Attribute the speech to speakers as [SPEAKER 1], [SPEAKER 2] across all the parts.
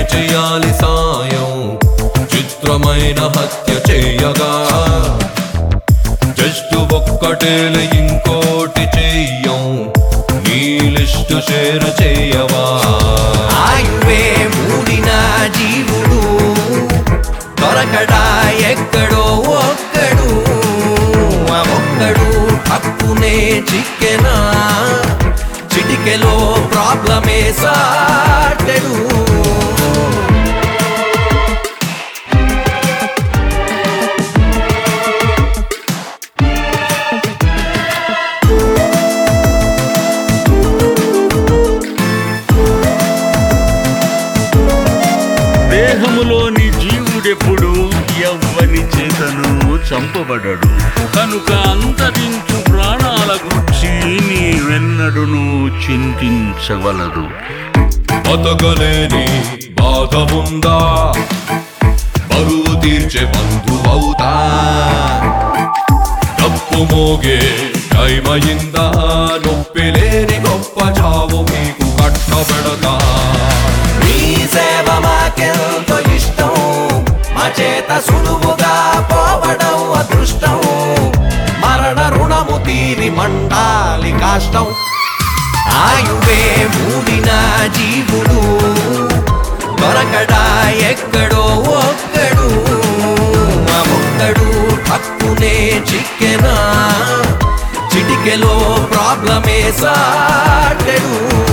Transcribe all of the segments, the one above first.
[SPEAKER 1] చేయాలి సాయం చిత్రమైన హత్య చేయగా జస్ట్ ఒక్కటేలే ఇంకోటి చెయ్యం నీ లిస్టు షేర్ చేయవా
[SPEAKER 2] ఆయువే మూడిన జీవుడు దొరకడా ఎక్కడో ఒక్కడు ఆ ఒక్కడు హక్కునే చిక్కెనా చిటికెలో ప్రాబ్లమే సాటెడు
[SPEAKER 3] దేహములోని జీవుడెప్పుడు ఎవ్వని చేతను చంపబడడు కనుక అంతరించు ప్రాణాల గురించి నీవెన్నడును చింతించవలదు
[SPEAKER 1] బతకలేని బాధ ఉందా బరువు తీర్చే బంధువవుతా తప్పు మోగే టైమయిందా నొప్పి లేని గొప్ప చావు మీకు కట్టబెడతా
[SPEAKER 2] నీ సేవ మాకెంతో ఇష్టం మా చేత సులువుగా పోవడం అదృష్టం మరణ రుణము తీరి మండాలి కాష్టం ఆయువే మూడిన జీవుడు దొరకడా ఎక్కడో ఒక్కడు ఆ ఒక్కడు హక్కునే చిక్కెనా చిటికెలో ప్రాబ్లమే సాటెడు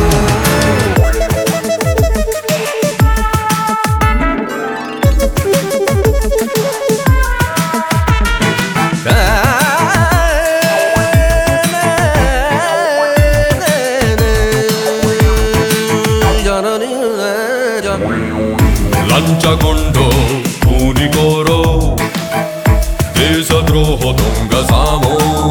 [SPEAKER 1] లంచగొండో కూనికోరో దేశద్రోహ దొంగ సామో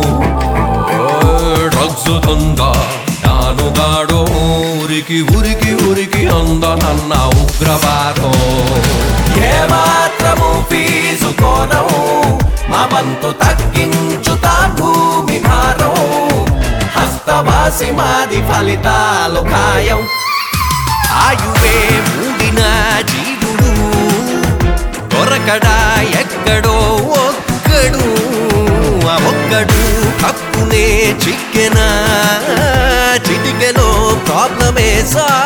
[SPEAKER 1] డ్రగ్స్ దంద నానుగాడో ఉరికి ఉరికి ఉరికి అందనన్న ఉగ్రవాదం
[SPEAKER 2] ఏమాత్రము ఫీజు కోనం మా వంతు తగ్గించుతా భూమి భారం హస్తవాసి మాది ఫలితాలు ఖాయం ఆయువే మూడిన జీవుడు దొరకడా ఎక్కడో ఒక్కడు ఆ ఒక్కడు హక్కునే చిక్కెనా చిటికెలో ప్రాబ్లమే సా